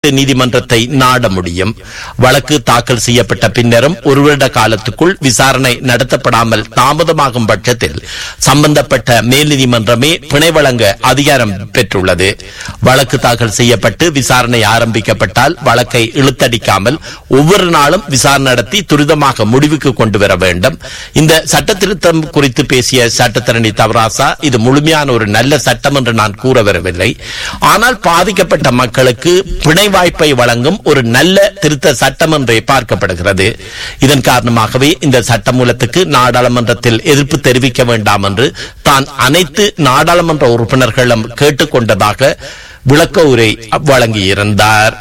நீதிமன்றத்தை நாட முடியும் வழக்கு தாக்கல் செய்யப்பட்ட பின்னரும் ஒரு வருட காலத்துக்குள் விசாரணை நடத்தப்படாமல் தாமதமாகும் பட்சத்தில் சம்பந்தப்பட்ட மேல் நீதிமன்றமே பிணை வழங்க அதிகாரம் பெற்றுள்ளது வழக்கு தாக்கல் செய்யப்பட்டு விசாரணை ஆரம்பிக்கப்பட்டால் வழக்கை இழுத்தடிக்காமல் ஒவ்வொரு நாளும் விசாரணை நடத்தி துரிதமாக முடிவுக்கு கொண்டு வர வேண்டும் இந்த சட்ட திருத்தம் குறித்து பேசிய சட்டத்தரணி தவராசா இது முழுமையான ஒரு நல்ல சட்டம் என்று நான் கூற வரவில்லை ஆனால் பாதிக்கப்பட்ட மக்களுக்கு பிணை வாய்ப்பை வழங்கும் ஒரு நல்ல திருத்த சட்டம் என்றே பார்க்கப்படுகிறது இதன் காரணமாகவே இந்த சட்டமூலத்துக்கு நாடாளுமன்றத்தில் எதிர்ப்பு தெரிவிக்க வேண்டாம் என்று தான் அனைத்து நாடாளுமன்ற உறுப்பினர்களும் கேட்டுக்கொண்டதாக விளக்க உரை வழங்கியிருந்தார்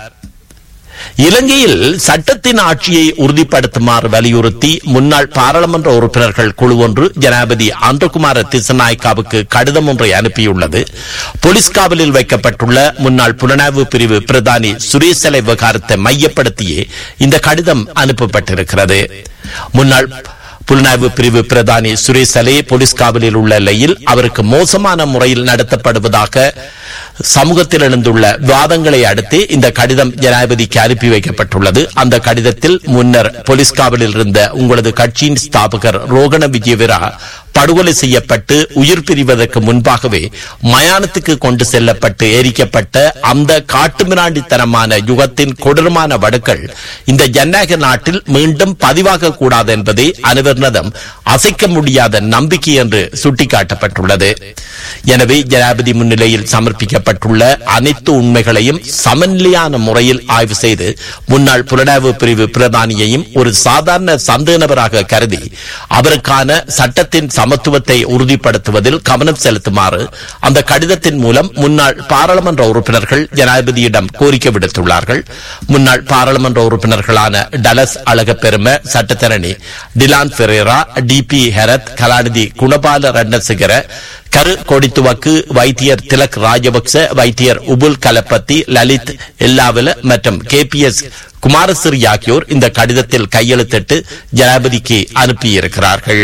இலங்கையில் சட்டத்தின் ஆட்சியை உறுதிப்படுத்துமாறு வலியுறுத்தி முன்னாள் பாராளுமன்ற உறுப்பினர்கள் குழு ஒன்று ஜனாபதி ஆந்திரகுமார திசநாயக்காவுக்கு கடிதம் ஒன்றை அனுப்பியுள்ளது போலீஸ் காவலில் வைக்கப்பட்டுள்ள முன்னாள் புலனாய்வு பிரிவு பிரதானி சுரேசலை விவகாரத்தை மையப்படுத்தியே இந்த கடிதம் அனுப்பப்பட்டிருக்கிறது முன்னாள் புலனாய்வு பிரிவு பிரதானி சுரேஷ் அலே போலீஸ் காவலில் உள்ள நிலையில் அவருக்கு மோசமான முறையில் நடத்தப்படுவதாக சமூகத்தில் எழுந்துள்ள விவாதங்களை அடுத்து இந்த கடிதம் ஜனாதிபதிக்கு அனுப்பி வைக்கப்பட்டுள்ளது அந்த கடிதத்தில் முன்னர் போலீஸ் காவலில் இருந்த உங்களது கட்சியின் ஸ்தாபகர் ரோகண விஜயவீரா படுகொலை செய்யப்பட்டு உயிர் பிரிவதற்கு முன்பாகவே மயானத்துக்கு கொண்டு செல்லப்பட்டு எரிக்கப்பட்ட அந்த காட்டுமிராண்டித்தனமான யுகத்தின் கொடூரமான வடுக்கள் இந்த ஜனநாயக நாட்டில் மீண்டும் பதிவாக கூடாது என்பதே அனைவரினதும் அசைக்க முடியாத நம்பிக்கை என்று சுட்டிக்காட்டப்பட்டுள்ளது எனவே ஜனாதிபதி முன்னிலையில் சமர்ப்பிக்கப்பட்டுள்ள அனைத்து உண்மைகளையும் சமநிலையான முறையில் ஆய்வு செய்து முன்னாள் புலனாய்வு பிரிவு பிரதானியையும் ஒரு சாதாரண சந்தேக நபராக கருதி அவருக்கான சட்டத்தின் சமத்துவத்தை உறுதிப்படுத்துவதில் கவனம் செலுத்துமாறு அந்த கடிதத்தின் மூலம் முன்னாள் பாராளுமன்ற உறுப்பினர்கள் ஜனாதிபதியிடம் கோரிக்கை விடுத்துள்ளார்கள் முன்னாள் பாராளுமன்ற உறுப்பினர்களான டலஸ் அழகப்பெரும சட்டத்தரணி டிலான் பெரேரா டி பி ஹெரத் கலாநிதி குணபால ரட்னசிகர கரு கொடித்துவக்கு வைத்தியர் திலக் ராஜபக்ச வைத்தியர் உபுல் கலப்பத்தி லலித் எல்லாவில மற்றும் கே பி எஸ் குமாரசிறி ஆகியோர் இந்த கடிதத்தில் கையெழுத்திட்டு ஜனாதிபதிக்கு அனுப்பியிருக்கிறார்கள்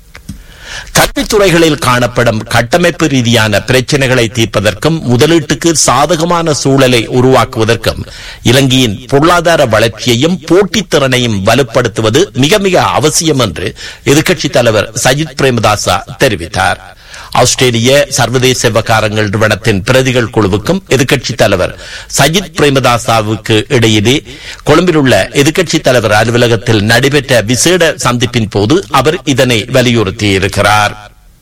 கல்வித்துறைகளில் காணப்படும் கட்டமைப்பு ரீதியான பிரச்சனைகளை தீர்ப்பதற்கும் முதலீட்டுக்கு சாதகமான சூழலை உருவாக்குவதற்கும் இலங்கையின் பொருளாதார வளர்ச்சியையும் போட்டித்திறனையும் வலுப்படுத்துவது மிக மிக அவசியம் என்று எதிர்க்கட்சித் தலைவர் சஜித் பிரேமதாசா தெரிவித்தார் ஆஸ்திரேலிய சர்வதேச விவகாரங்கள் நிறுவனத்தின் பிரதிகள் குழுவுக்கும் எதிர்க்கட்சித் தலைவர் சஜித் பிரேமதாசாவுக்கு இடையிலே கொழும்பில் உள்ள எதிர்க்கட்சித் தலைவர் அலுவலகத்தில் நடைபெற்ற விசேட சந்திப்பின் போது அவர் இதனை வலியுறுத்தியிருக்கிறார்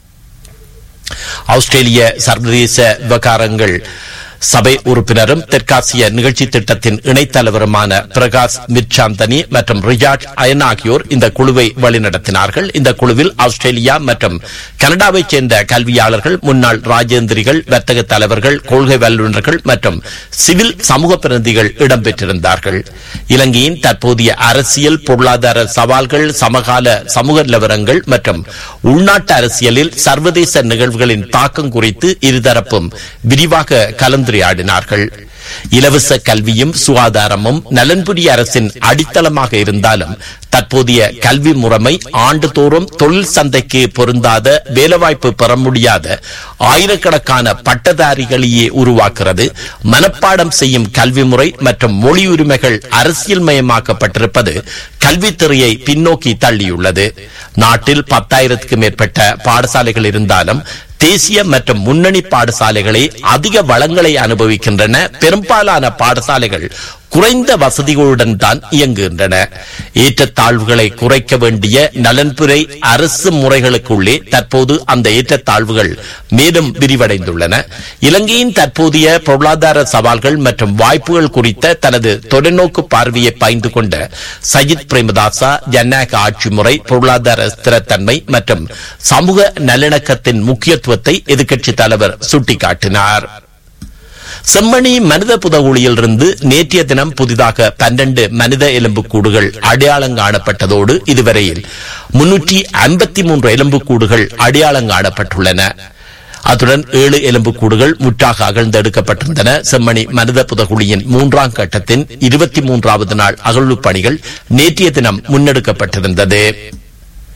ஆஸ்திரேலிய சர்வதேச விவகாரங்கள் சபை உறுப்பினரும் தெற்காசிய நிகழ்ச்சி திட்டத்தின் இணைத்தலைவருமான பிரகாஷ் மிர்சாந்தனி மற்றும் ரியாட் அயன் ஆகியோர் இந்த குழுவை வழிநடத்தினார்கள் இந்த குழுவில் ஆஸ்திரேலியா மற்றும் கனடாவைச் சேர்ந்த கல்வியாளர்கள் முன்னாள் ராஜேந்திரிகள் வர்த்தக தலைவர்கள் கொள்கை வல்லுநர்கள் மற்றும் சிவில் சமூக பிரதிநிதிகள் இடம்பெற்றிருந்தார்கள் இலங்கையின் தற்போதைய அரசியல் பொருளாதார சவால்கள் சமகால சமூக நிலவரங்கள் மற்றும் உள்நாட்டு அரசியலில் சர்வதேச நிகழ்வுகளின் தாக்கம் குறித்து இருதரப்பும் விரிவாக கலந்துரையாடினார்கள் இலவச கல்வியும் சுகாதாரமும் நலன்புரி அரசின் அடித்தளமாக இருந்தாலும் தற்போதைய கல்வி முறைமை ஆண்டுதோறும் தொழில் சந்தைக்கு பொருந்தாத வேலைவாய்ப்பு பெற முடியாத ஆயிரக்கணக்கான பட்டதாரிகளையே உருவாக்குறது மனப்பாடம் செய்யும் கல்வி முறை மற்றும் மொழி உரிமைகள் அரசியல் மயமாக்கப்பட்டிருப்பது கல்வித்துறையை பின்னோக்கி தள்ளியுள்ளது நாட்டில் பத்தாயிரத்துக்கும் மேற்பட்ட பாடசாலைகள் இருந்தாலும் தேசிய மற்றும் முன்னணி பாடசாலைகளே அதிக வளங்களை அனுபவிக்கின்றன பெரும்பாலான பாடசாலைகள் குறைந்த வசதிகளுடன் தான் இயங்குகின்றன ஏற்றத்தாழ்வுகளை குறைக்க வேண்டிய நலன்புரை அரசு முறைகளுக்குள்ளே தற்போது அந்த ஏற்றத்தாழ்வுகள் மேலும் விரிவடைந்துள்ளன இலங்கையின் தற்போதைய பொருளாதார சவால்கள் மற்றும் வாய்ப்புகள் குறித்த தனது தொலைநோக்கு பார்வையை பாய்ந்து கொண்ட சஜித் பிரேமதாசா ஜனநாயக ஆட்சி முறை பொருளாதார ஸ்திரத்தன்மை மற்றும் சமூக நல்லிணக்கத்தின் முக்கியத்துவத்தை எதிர்க்கட்சித் தலைவர் சுட்டிக்காட்டினார் செம்மணி மனித புதகுழியிலிருந்து நேற்றைய தினம் புதிதாக பன்னெண்டு மனித எலும்புக்கூடுகள் அடையாளம் காணப்பட்டதோடு இதுவரையில் முன்னூற்றி ஐம்பத்தி மூன்று எலும்புக்கூடுகள் அடையாளம் காணப்பட்டுள்ளன அத்துடன் ஏழு எலும்புக்கூடுகள் முற்றாக அகழ்ந்தெடுக்கப்பட்டிருந்தன செம்மணி மனித புதகுழியின் மூன்றாம் கட்டத்தின் இருபத்தி மூன்றாவது நாள் அகழ்வு பணிகள் நேற்றைய தினம் முன்னெடுக்கப்பட்டிருந்தது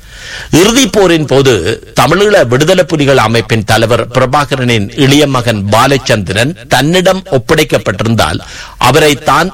இறுதிப் போரின் போது தமிழீழ விடுதலை புலிகள் அமைப்பின் தலைவர் பிரபாகரனின் இளைய மகன் பாலச்சந்திரன் தன்னிடம் ஒப்படைக்கப்பட்டிருந்தால் அவரை தான்